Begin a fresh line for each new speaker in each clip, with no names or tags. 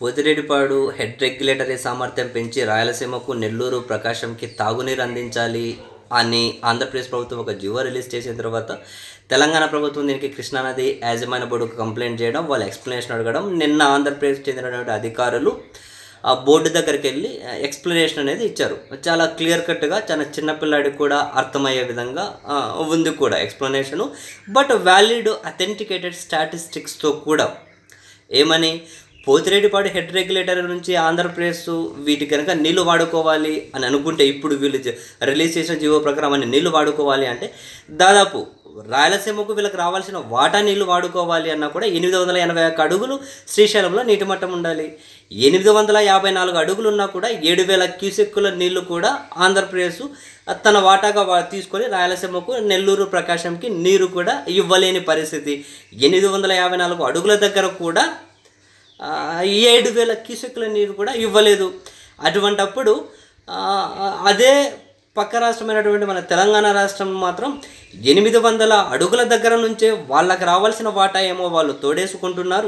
పొదిరెడ్డిపాడు head regulatory సామర్థ్యం పెంచి రాయలసీమకు నెల్లూరు ప్రకాశంకి తాగునీరు అందించాలి అని ఆంధ్రప్రదేశ్ ప్రభుత్వం ఒక జీవో రిలీజ్ చేసిన తర్వాత తెలంగాణ ప్రభుత్వం దీనికి కృష్ణానది యాజమాన్య బోర్డుకు కంప్లైంట్ చేయడం వాళ్ళు ఎక్స్ప్లెనేషన్ అడగడం నిన్న ఆంధ్రప్రదేశ్ చెందినటువంటి అధికారులు ఆ బోర్డు దగ్గరికి వెళ్ళి ఎక్స్ప్లెనేషన్ అనేది ఇచ్చారు చాలా క్లియర్ కట్గా చాలా చిన్నపిల్లాడికి కూడా అర్థమయ్యే విధంగా ఆ, ఉంది కూడా ఎక్స్ప్లెనేషను బట్ వ్యాలిడ్ అథెంటికేటెడ్ స్టాటిస్టిక్స్తో కూడా ఏమని పోతిరెడ్డిపాడు హెడ్ రెగ్యులేటర్ నుంచి ఆంధ్రప్రదేశ్ వీటి కనుక నీళ్లు వాడుకోవాలి అని అనుకుంటే ఇప్పుడు వీళ్ళు జ- రిలీజ్ చేసిన జీవో ప్రకారం అని నీళ్లు వాడుకోవాలి అంటే దాదాపు రాయలసీమకు వీళ్ళకి రావాల్సిన వాటా నీళ్లు వాడుకోవాలి అన్నా కూడా ఎనిమిది వందల ఎనభై ఒక్క అడుగులు శ్రీశైలంలో నీటి మట్టం ఉండాలి ఎనిమిది వందల యాభై నాలుగు అడుగులు ఉన్నా కూడా ఏడు వేల క్యూసెక్కుల నీళ్లు కూడా ఆంధ్రప్రదేశ్ తన వాటాగా వా- తీసుకొని రాయలసీమకు నెల్లూరు ప్రకాశంకి నీరు కూడా ఇవ్వలేని పరిస్థితి ఎనిమిది వందల యాభై నాలుగు అడుగుల దగ్గర కూడా ఆ, ఏడు వేల క్యూసెక్కుల నీరు కూడా ఇవ్వలేదు అటువంటప్పుడు ఆ, అదే పక్క రాష్ట్రమైనటువంటి మన తెలంగాణ రాష్ట్రం మాత్రం ఎనిమిది వందల అడుగుల దగ్గర నుంచే వాళ్ళకి రావాల్సిన వాటా ఏమో వాళ్ళు తోడేసుకుంటున్నారు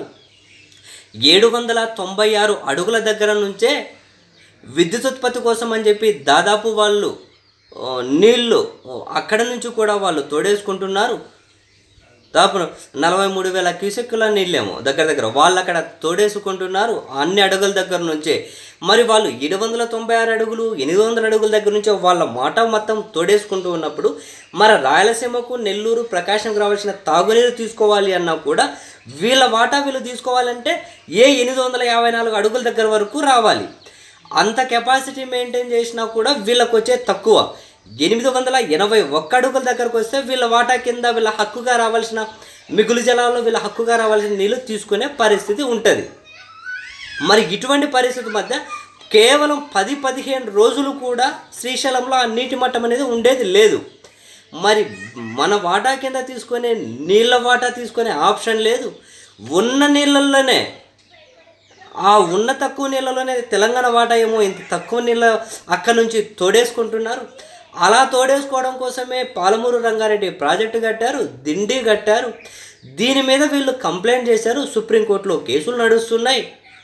ఏడు వందల తొంభై ఆరు అడుగుల దగ్గర నుంచే విద్యుత్ ఉత్పత్తి కోసం అని చెప్పి దాదాపు వాళ్ళు ఆ, నీళ్లు ఆ, అక్కడ నుంచి కూడా వాళ్ళు తోడేసుకుంటున్నారు దాదాపు నలభై మూడు వేల క్యూసెక్కుల నీళ్ళేమో దగ్గర దగ్గర వాళ్ళు అక్కడ తోడేసుకుంటున్నారు అన్ని అడుగుల దగ్గర నుంచే మరి వాళ్ళు ఏడు వందల తొంభై ఆరు అడుగులు ఎనిమిది వందల అడుగుల దగ్గర నుంచే వాళ్ళ మాట మొత్తం తోడేసుకుంటూ ఉన్నప్పుడు మరి రాయలసీమకు నెల్లూరు ప్రకాశంకు రావాల్సిన తాగునీరు తీసుకోవాలి అన్నా కూడా వీళ్ళ వాటా వీళ్ళు తీసుకోవాలంటే ఏ ఎనిమిది వందల యాభై నాలుగు అడుగుల దగ్గర వరకు రావాలి అంత కెపాసిటీ మెయింటైన్ చేసినా కూడా వీళ్ళకి వచ్చే తక్కువ ఎనిమిది వందల ఎనభై ఒక్క అడుగుల దగ్గరకు వస్తే వీళ్ళ వాటా కింద వీళ్ళ హక్కుగా రావాల్సిన మిగులు జలాల్లో వీళ్ళ హక్కుగా రావాల్సిన నీళ్ళు తీసుకునే పరిస్థితి ఉంటుంది మరి ఇటువంటి పరిస్థితి మధ్య కేవలం పది పదిహేను రోజులు కూడా శ్రీశైలంలో ఆ నీటి మట్టం అనేది ఉండేది లేదు మరి మన వాటా కింద తీసుకునే నీళ్ళ వాటా తీసుకునే ఆప్షన్ లేదు ఉన్న నీళ్ళల్లోనే ఆ ఉన్న తక్కువ నీళ్ళలోనే తెలంగాణ వాటా ఏమో ఇంత తక్కువ నీళ్ళ అక్కడి నుంచి తోడేసుకుంటున్నారు అలా తోడేసుకోవడం కోసమే పాలమూరు రంగారెడ్డి ప్రాజెక్టు కట్టారు దిండి కట్టారు దీని మీద వీళ్ళు కంప్లైంట్ చేశారు సుప్రీంకోర్టులో కేసులు నడుస్తున్నాయి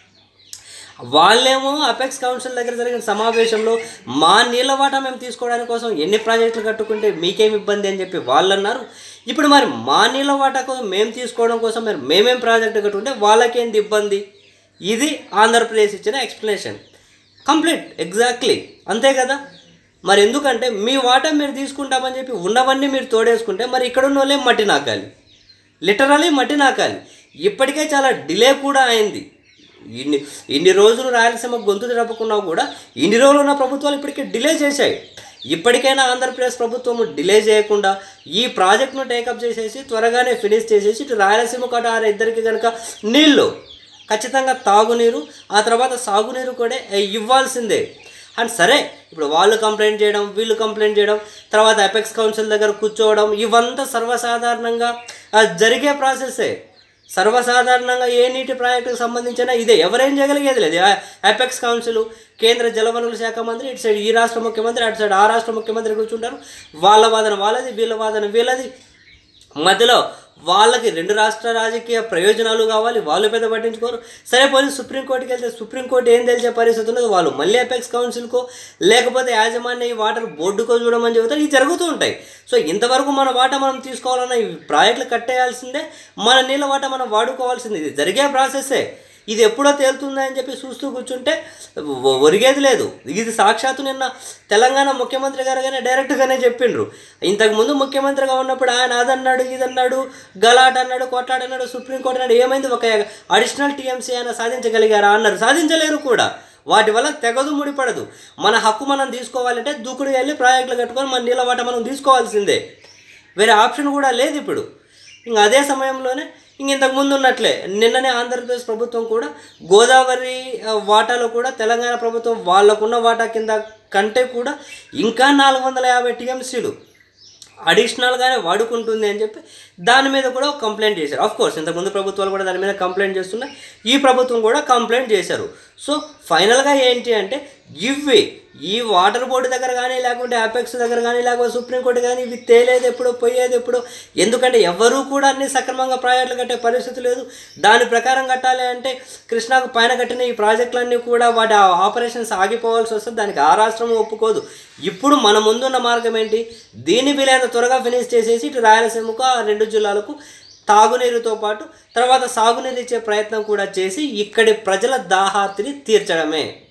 వాళ్ళేమో అపెక్స్ కౌన్సిల్ దగ్గర జరిగిన సమావేశంలో మా నీళ్ళ వాటా మేము తీసుకోవడానికి కోసం ఎన్ని ప్రాజెక్టులు కట్టుకుంటే మీకేం ఇబ్బంది అని చెప్పి వాళ్ళు అన్నారు ఇప్పుడు మరి మా నీళ్ళ వాటా కోసం మేము తీసుకోవడం కోసం మరి మేమేం ప్రాజెక్టు కట్టుకుంటే వాళ్ళకేంది ఇబ్బంది ఇది ఆంధ్రప్రదేశ్ ఇచ్చిన ఎక్స్ప్లెనేషన్ కంప్లీట్ ఎగ్జాక్ట్లీ అంతే కదా మరి ఎందుకంటే మీ వాటా మీరు తీసుకుంటామని చెప్పి ఉన్నవన్నీ మీరు తోడేసుకుంటే మరి ఇక్కడ ఉన్న వాళ్ళే మట్టి నాకాలి లిటరలీ మట్టి నాకాలి ఇప్పటికే చాలా డిలే కూడా అయింది ఇన్ని ఇన్ని రోజులు రాయలసీమ గొంతు జరపకున్నా కూడా ఇన్ని రోజులు ఉన్న ప్రభుత్వాలు ఇప్పటికే డిలే చేశాయి ఇప్పటికైనా ఆంధ్రప్రదేశ్ ప్రభుత్వం డిలే చేయకుండా ఈ ప్రాజెక్ట్ను టేకప్ చేసేసి త్వరగానే ఫినిష్ చేసేసి ఇటు రాయలసీమ కట ఆ ఇద్దరికి కనుక నీళ్ళు ఖచ్చితంగా తాగునీరు ఆ తర్వాత సాగునీరు కూడా ఇవ్వాల్సిందే అండ్ సరే ఇప్పుడు వాళ్ళు కంప్లైంట్ చేయడం వీళ్ళు కంప్లైంట్ చేయడం తర్వాత అపెక్స్ కౌన్సిల్ దగ్గర కూర్చోవడం ఇవంతా సర్వసాధారణంగా ఆ, జరిగే ప్రాసెసే సర్వసాధారణంగా ఏ నీటి ప్రాజెక్టుకు సంబంధించిన ఇదే ఎవరేం చేయగలిగేది లేదు ఆ అపెక్స్ కౌన్సిల్ కేంద్ర జలవనరుల శాఖ మంత్రి ఇటు సైడ్ ఈ రాష్ట్ర ముఖ్యమంత్రి అటు సైడ్ ఆ రాష్ట్ర ముఖ్యమంత్రి కూర్చుంటారు వాళ్ళ వాదన వాళ్ళది వీళ్ళ వాదన వీళ్ళది మధ్యలో వాళ్ళకి రెండు రాష్ట్ర రాజకీయ ప్రయోజనాలు కావాలి వాళ్ళు పెద్ద పట్టించుకోరు సరే పోనీ సుప్రీంకోర్టుకి వెళ్తే సుప్రీంకోర్టు ఏం తెలిసే పరిస్థితి ఉన్నది వాళ్ళు మళ్ళీ అపెక్స్ కౌన్సిల్కో లేకపోతే యాజమాన్య ఈ వాటర్ బోర్డుకో చూడమని చెబుతారు ఇవి జరుగుతూ ఉంటాయి సో ఇంతవరకు మన వాటా మనం తీసుకోవాలన్నా ఈ ప్రాజెక్టులు కట్టేయాల్సిందే మన నీళ్ళ వాటా మనం వాడుకోవాల్సిందే ఇది జరిగే ప్రాసెస్సే ఇది ఎప్పుడో తేలుతుందా అని చెప్పి చూస్తూ కూర్చుంటే ఒ- ఒరిగేది లేదు ఇది సాక్షాత్తు నిన్న తెలంగాణ ముఖ్యమంత్రి గారు కానీ డైరెక్ట్గానే చెప్పిండ్రు ఇంతకుముందు ముఖ్యమంత్రిగా ఉన్నప్పుడు ఆయన అదన్నాడు ఇదన్నాడు గలాట్ అన్నాడు కొట్లాట అన్నాడు సుప్రీంకోర్టు అన్నాడు ఏమైంది ఒక అడిషనల్ టీఎంసీ అయినా సాధించగలిగారా అన్నారు సాధించలేరు కూడా వాటి వల్ల తెగదు ముడిపడదు మన హక్కు మనం తీసుకోవాలంటే దూకుడు వెళ్ళి ప్రాజెక్టులు కట్టుకొని మన నీళ్ళ వాట మనం తీసుకోవాల్సిందే వేరే ఆప్షన్ కూడా లేదు ఇప్పుడు ఇంకా అదే సమయంలోనే ఇంక ఇంతకు ముందు ఉన్నట్లే నిన్ననే ఆంధ్రప్రదేశ్ ప్రభుత్వం కూడా గోదావరి ఆ, వాటాలో కూడా తెలంగాణ ప్రభుత్వం వాళ్ళకున్న వాటా కింద కంటే కూడా ఇంకా నాలుగు వందల యాభై టీఎంసీలు అడిషనల్గానే వాడుకుంటుంది అని చెప్పి దాని మీద కూడా ఒక కంప్లైంట్ చేశారు ఆఫ్ కోర్స్ ఇంతకుముందు ప్రభుత్వాలు కూడా దాని మీద కంప్లైంట్ చేస్తున్నాయి ఈ ప్రభుత్వం కూడా కంప్లైంట్ చేశారు సో ఫైనల్గా ఏంటి అంటే ఇవి ఈ వాటర్ బోర్డు దగ్గర కానీ లేకుంటే అపెక్స్ దగ్గర కానీ లేకపోతే సుప్రీంకోర్టు కానీ ఇవి తేలేది ఎప్పుడో పోయేది ఎప్పుడో ఎందుకంటే ఎవరూ కూడా అన్ని సక్రమంగా ప్రాజెక్టులు కట్టే పరిస్థితి లేదు దాని ప్రకారం కట్టాలి అంటే కృష్ణాకు పైన కట్టిన ఈ ప్రాజెక్టులన్నీ కూడా వాటి ఆపరేషన్స్ ఆగిపోవాల్సి వస్తుంది దానికి ఆ రాష్ట్రం ఒప్పుకోదు ఇప్పుడు మన ముందున్న మార్గం ఏంటి దీన్ని వీలైనంత త్వరగా ఫినిష్ చేసేసి ఇటు రాయలసీమకు ఆ రెండు జిల్లాలకు తాగునీరుతో పాటు తర్వాత సాగునీరు ఇచ్చే ప్రయత్నం కూడా చేసి ఇక్కడి ప్రజల దాహార్తిని తీర్చడమే